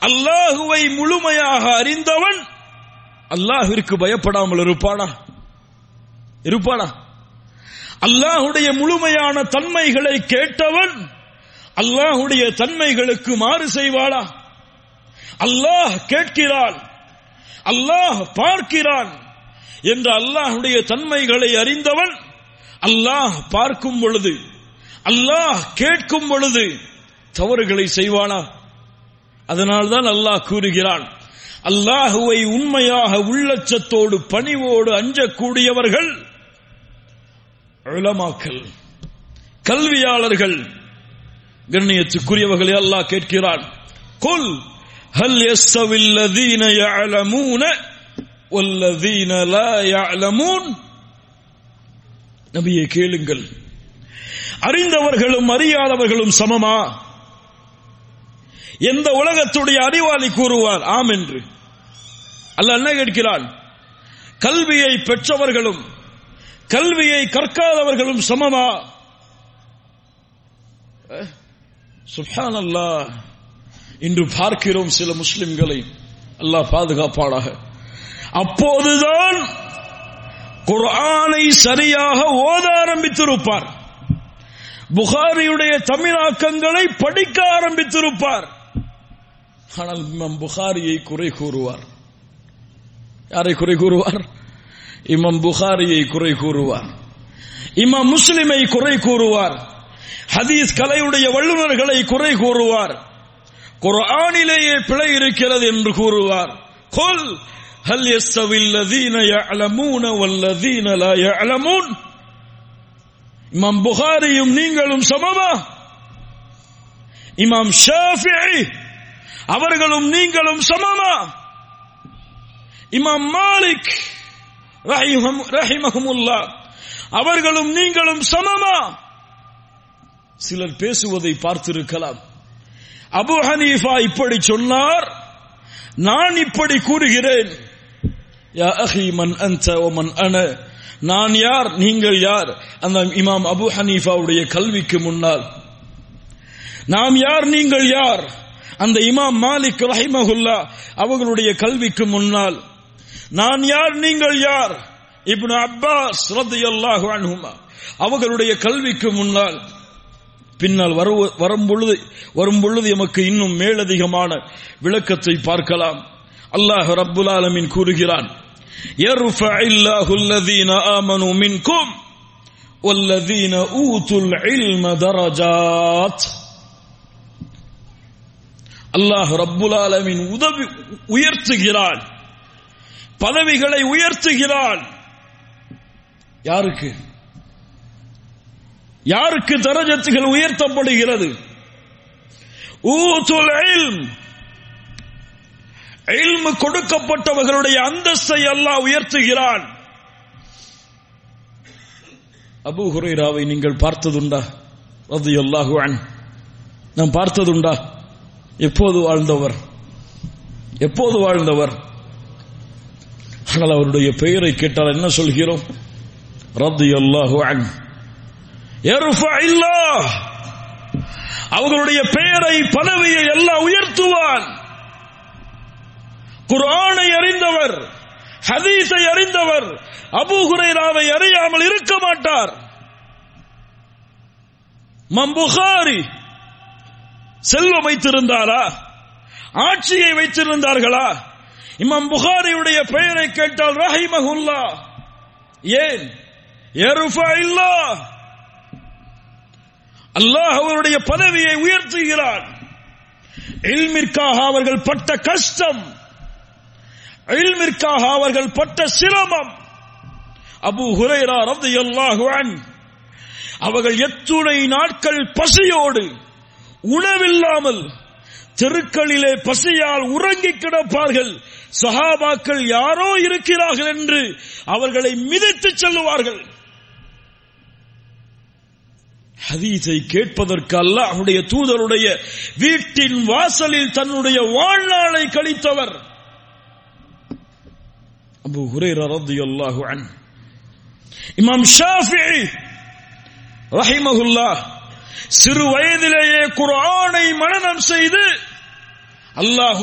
அல்லாஹுவை முழுமையாக அறிந்தவன் அல்லாஹிற்கு பயப்படாமல் இருப்பானா இருப்பானா அல்லாஹுடைய முழுமையான தன்மைகளை கேட்டவன் அல்லாஹுடைய தன்மைகளுக்கு மாறு செய்வாளா அல்லாஹ் கேட்கிறான் அல்லாஹ் பார்க்கிறான் என்ற அல்லாஹுடைய தன்மைகளை அறிந்தவன் அல்லாஹ் பார்க்கும் பொழுது அல்லாஹ் கேட்கும் பொழுது தவறுகளை செய்வானா அதனால்தான் அல்லாஹ் கூறுகிறான் அல்லாஹுவை உண்மையாக உள்ளச்சத்தோடு பணிவோடு அஞ்சக்கூடியவர்கள் உலமாக்கல் கல்வியாளர்கள் கண்ணியத்துக்குரியவர்களை அல்லாஹ் கேட்கிறான் கொல் ஹல் يستوي يعلمون والذين لا يعلمون நபியை கேளுங்கள் அறிந்தவர்களும் அறியாதவர்களும் சமமா எந்த உலகத்துடைய அறிவாளி கூறுவார் ஆம் என்று அல்ல என்ன கேட்கிறான் கல்வியை பெற்றவர்களும் கல்வியை கற்காதவர்களும் சமமா சுப்ஹான் அல்லாஹ் இன்று பார்க்கிறோம் சில முஸ்லிம்களை அல்லாஹ் பாதுகாப்பாளாக அப்போதுதான் குர்ஆனை சரியாக ஓத ஆரம்பித்திருப்பார் புகாரியுடைய தமிழாக்கங்களை படிக்க ஆரம்பித்திருப்பார் ஆனால் இமாம் புகாரியை குறை கூறுவார் யாரை குறை கூறுவார் இமாம் புகாரியை குறை கூறுவார் இமாம் முஸ்லிமை குறை கூறுவார் ஹதீஸ் கலையுடைய வல்லுநர்களை குறை கூறுவார் குர்ஆனிலேயே பிழை இருக்கிறது என்று கூறுவார் கொல் ஹல் يستوي الذين يعلمون والذين لا يعلمون இமாம் புகாரியும் நீங்களும் சமமா இமாம் ஷாஃபிஇ அவர்களும் நீங்களும் சமமா இமாம் மாலிக் ரஹிமஹமுல்லா அவர்களும் நீங்களும் சமமா சிலர் பேசுவதை பார்த்திருக்கலாம் அபு ஹனீஃபா இப்படி சொன்னார் நான் இப்படி கூறுகிறேன் யா அஹி மன் அன்த ஓ மன் அன நான் யார் நீங்கள் யார் அந்த இமாம் அபு ஹனீஃபாவுடைய கல்விக்கு முன்னால் நாம் யார் நீங்கள் யார் அந்த இமாம் மாலிக் ரஹிமஹுல்லா அவர்களுடைய கல்விக்கு முன்னால் நான் யார் நீங்கள் யார் இப்னு அப்பாஸ் ரத்தியல்லாஹு அன்ஹுமா அவர்களுடைய கல்விக்கு முன்னால் பின்னால் வரும் பொழுது வரும் பொழுது எமக்கு இன்னும் மேலதிகமான விளக்கத்தை பார்க்கலாம் அல்லாஹ் ரப்புல் ஆலமின் கூறுகிறான் يرفع الله الذين آمنوا منكم والذين أوتوا العلم درجات அல்லாஹ் ரப்புல் ஆலமின் உதவி உயர்த்துகிறான் பதவிகளை உயர்த்துகிறான் யாருக்கு யாருக்கு தரஜத்துகள் உயர்த்தப்படுகிறது ஊதுல் இல்ம் இல்மு கொடுக்கப்பட்டவர்களுடைய அந்தஸ்தை அல்லாஹ் உயர்த்துகிறான் அபு ஹுரைராவை நீங்கள் பார்த்ததுண்டா அது அல்லாஹு அன் நாம் பார்த்ததுண்டா எப்போது வாழ்ந்தவர் எப்போது வாழ்ந்தவர் ஆனால் அவருடைய பெயரை கேட்டால் என்ன சொல்கிறோம் ரத்து அல்லாஹு அன் அவர்களுடைய பெயரை பதவியை எல்லாம் உயர்த்துவான் குர்ஆனை அறிந்தவர் ஹதீஸை அறிந்தவர் அபு ஹுரைராவை அறியாமல் இருக்க மாட்டார் மம்புகாரி செல்வம் வைத்திருந்தாரா ஆட்சியை வைத்திருந்தார்களா இமாம் புகாரியுடைய பெயரை கேட்டால் ரஹிமஹுல்லா ஏன் இல்லா அல்லாஹ் அவருடைய பதவியை உயர்த்துகிறான் இல்மிற்காக அவர்கள் பட்ட கஷ்டம் இல்மிற்காக அவர்கள் பட்ட சிரமம் அபு ஹுரைரா ரலியல்லாஹு அன் அவர்கள் எத்துணை நாட்கள் பசியோடு உணவில்லாமல் தெருக்களிலே பசியால் உறங்கி கிடப்பார்கள் சஹாபாக்கள் யாரோ இருக்கிறார்கள் என்று அவர்களை மிதித்து செல்லுவார்கள் ஹதீஸை கேட்பதற்கு அல்லாஹுடைய தூதருடைய வீட்டின் வாசலில் தன்னுடைய வாழ்நாளை கழித்தவர் அபு ஹுரைரா ரலியல்லாஹு அன் இமாம் ஷாஃபிஈ ரஹிமஹுல்லா சிறு வயதிலேயே குர்ஆனை மனனம் செய்து அல்லாஹ்